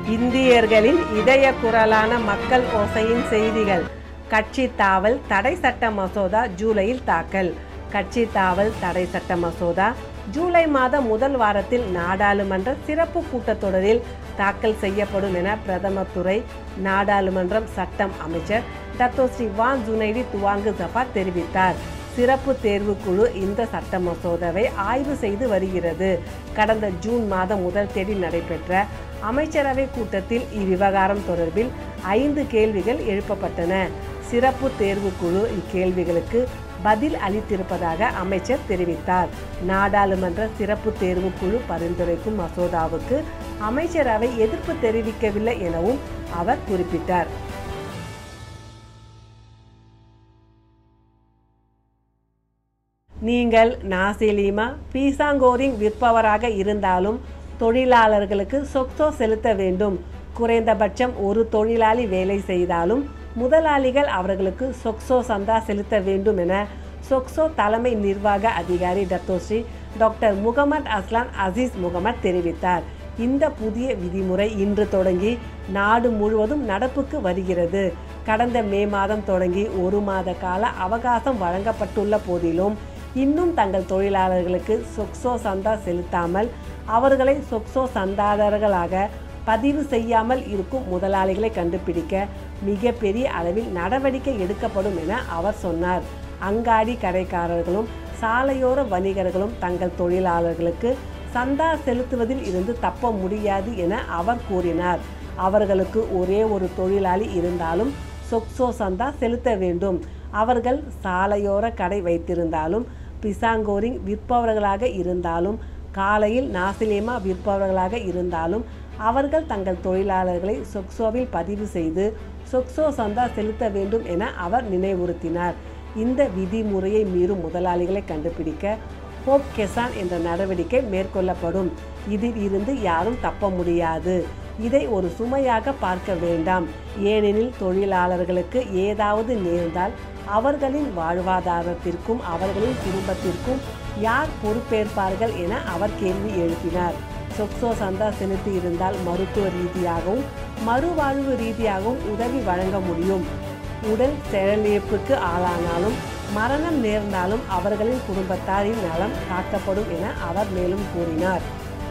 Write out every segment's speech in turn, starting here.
இந்தியர்களின் இதய குரலான மக்கள் ஓசையின் செய்திகள் கட்சி தாவல் தடை சட்ட மசோதா ஜூலையில் தாக்கல் கட்சி தாவல் தடை சட்ட மசோதா ஜூலை மாத முதல் வாரத்தில் நாடாளுமன்ற சிறப்பு கூட்டத்தொடரில் தாக்கல் செய்யப்படும் என பிரதமர் துறை நாடாளுமன்றம் சட்டம் அமைச்சர் Dato Sri Wan Junaidi Tuanku Jaafar தெரிவித்தார் சிறப்பு தேர்வு குழு இந்த சட்ட மசோதாவை ஆய்வு செய்து வருகிறது கடந்த ஜூன் மாதம் முதல் தேதி நடைபெற்ற அமைச்சரவை கூட்டத்தில் இவ்விவகாரம் தொடர்பில் ஐந்து கேள்விகள் எழுப்பப்பட்டன சிறப்பு தேர்வு குழு இக்கேள்விகளுக்கு பதில் அளித்திருப்பதாக அமைச்சர் தெரிவித்தார் நாடாளுமன்ற சிறப்பு தேர்வு குழு பரிந்துரைக்கும் மசோதாவுக்கு அமைச்சரவை எதிர்ப்பு தெரிவிக்கவில்லை எனவும் அவர் குறிப்பிட்டார் நீங்கள் நாசிலிமா பீசாங்கோரிங் விற்பவராக இருந்தாலும் தொழிலாளர்களுக்கு சொக்சோ செலுத்த வேண்டும் குறைந்தபட்சம் ஒரு தொழிலாளி வேலை செய்தாலும் முதலாளிகள் அவர்களுக்கு சொக்சோ சந்தா செலுத்த வேண்டும் என சொக்சோ தலைமை நிர்வாக அதிகாரி Datuk Seri doctor Mohammad Azlan Aziz Mohammad தெரிவித்தார் இந்த புதிய விதிமுறை இன்று தொடங்கி நாடு முழுவதும் நடப்புக்கு வருகிறது கடந்த மே மாதம் தொடங்கி ஒரு மாத கால அவகாசம் வழங்கப்பட்டுள்ள போதிலும் இன்னும் தங்கள் தொழிலாளர்களுக்கு சொக்சோ சந்தா செலுத்தாமல் அவர்களை சொக்சோ சந்தாதாரர்களாக பதிவு செய்யாமல் இருக்கும் முதலாளிகளை கண்டுபிடிக்க மிகப்பெரிய அளவில் நடவடிக்கை எடுக்கப்படும் என அவர் சொன்னார் அங்காடி கடைக்காரர்களும் சாலையோர வணிகர்களும் தங்கள் தொழிலாளர்களுக்கு சந்தா செலுத்துவதில் இருந்து தப்ப முடியாது என அவர் கூறினார் அவர்களுக்கு ஒரே ஒரு தொழிலாளி இருந்தாலும் சொக்சோ சந்தா செலுத்த வேண்டும் அவர்கள் சாலையோர கடை வைத்திருந்தாலும் பிசாங்கோரிங் விற்பவர்களாக இருந்தாலும் காலையில் நாசிலேமா விற்பவர்களாக இருந்தாலும் அவர்கள் தங்கள் தொழிலாளர்களை சொக்சோவில் பதிவு செய்து சொக்சோ சந்தா செலுத்த வேண்டும் என அவர் நினைவுறுத்தினார் இந்த விதிமுறையை மீறும் முதலாளிகளை கண்டுபிடிக்க ஹோப் கெசான் என்ற நடவடிக்கை மேற்கொள்ளப்படும் இதில் இருந்து யாரும் தப்ப முடியாது இதை ஒரு சுமையாக பார்க்க வேண்டாம் ஏனெனில் தொழிலாளர்களுக்கு ஏதாவது நேர்ந்தால் அவர்களின் வாழ்வாதாரத்திற்கும் அவர்களின் குடும்பத்திற்கும் யார் பொறுப்பேற்பார்கள் என அவர் கேள்வி எழுப்பினார் சொக்சோ சந்தா செலுத்தி இருந்தால் மருத்துவ ரீதியாகவும் மறுவாழ்வு ரீதியாகவும் உதவி வழங்க முடியும் உடல் செயலிழப்புக்கு ஆளானாலும் மரணம் நேர்ந்தாலும் அவர்களின் குடும்பத்தாரின் நலம் காக்கப்படும் என அவர் மேலும் கூறினார்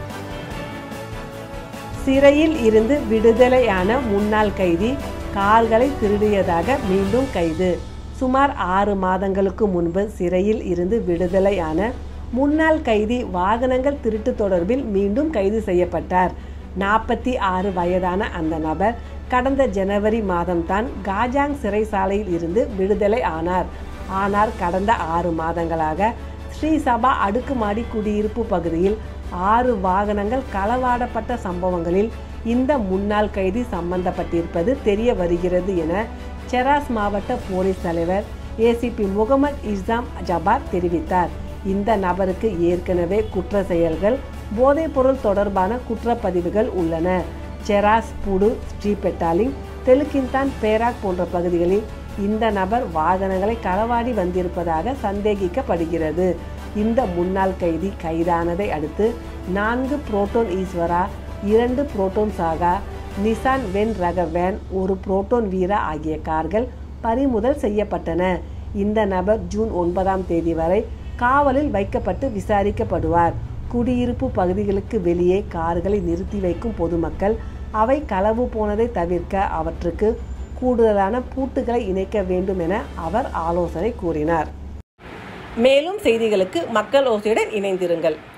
சிறையில் இருந்து விடுதலையான முன்னாள் கைதி கார்களை திருடியதாக மீண்டும் கைது சுமார் ஆறு மாதங்களுக்கு முன்பு சிறையில் இருந்து விடுதலையான முன்னாள் கைதி வாகனங்கள் திருட்டு தொடர்பில் மீண்டும் கைது செய்யப்பட்டார் நாற்பத்தி ஆறு வயதான அந்த நபர் கடந்த ஜனவரி மாதம்தான் காஜாங் சிறைசாலையில் இருந்து விடுதலை ஆனார் ஆனால் கடந்த ஆறு மாதங்களாக ஸ்ரீ சபா அடுக்குமாடி குடியிருப்பு பகுதியில் ஆறு வாகனங்கள் களவாடப்பட்ட சம்பவங்களில் இந்த முன்னாள் கைதி சம்பந்தப்பட்டிருப்பது தெரிய வருகிறது என செராஸ் மாவட்ட போலீஸ் தலைவர் ஏசிபி முகமது இஸ்லாம் ஜபார் தெரிவித்தார் இந்த நபருக்கு ஏற்கனவே குற்ற செயல்கள் போதைப்பொருள் தொடர்பான குற்றப்பதிவுகள் உள்ளன செராஸ் புடு ஸ்ரீபெட்டாலிங் தெலுக்கின்தான் பேராக் போன்ற பகுதிகளில் இந்த நபர் வாகனங்களை களவாடி வந்திருப்பதாக சந்தேகிக்கப்படுகிறது இந்த முன்னாள் கைதி கைதானதை அடுத்து நான்கு புரோட்டோன் ஈஸ்வரா இரண்டு புரோட்டோன் சாகா நிசான் வென் ரக வேன் ஒரு புரோட்டோன் வீரா ஆகிய கார்கள் பறிமுதல் செய்யப்பட்டன இந்த நபர் ஜூன் ஒன்பதாம் தேதி வரை காவலில் வைக்கப்பட்டு விசாரிக்கப்படுவார் குடியிருப்பு பகுதிகளுக்கு வெளியே கார்களை நிறுத்தி வைக்கும் பொதுமக்கள் அவை களவு போனதை தவிர்க்க அவற்றுக்கு கூடுதலான பூட்டுகளை இணைக்க வேண்டும் என அவர் ஆலோசனை கூறினார் மேலும் செய்திகளுக்கு மக்கள் ஓசையுடன் இணைந்திருங்கள்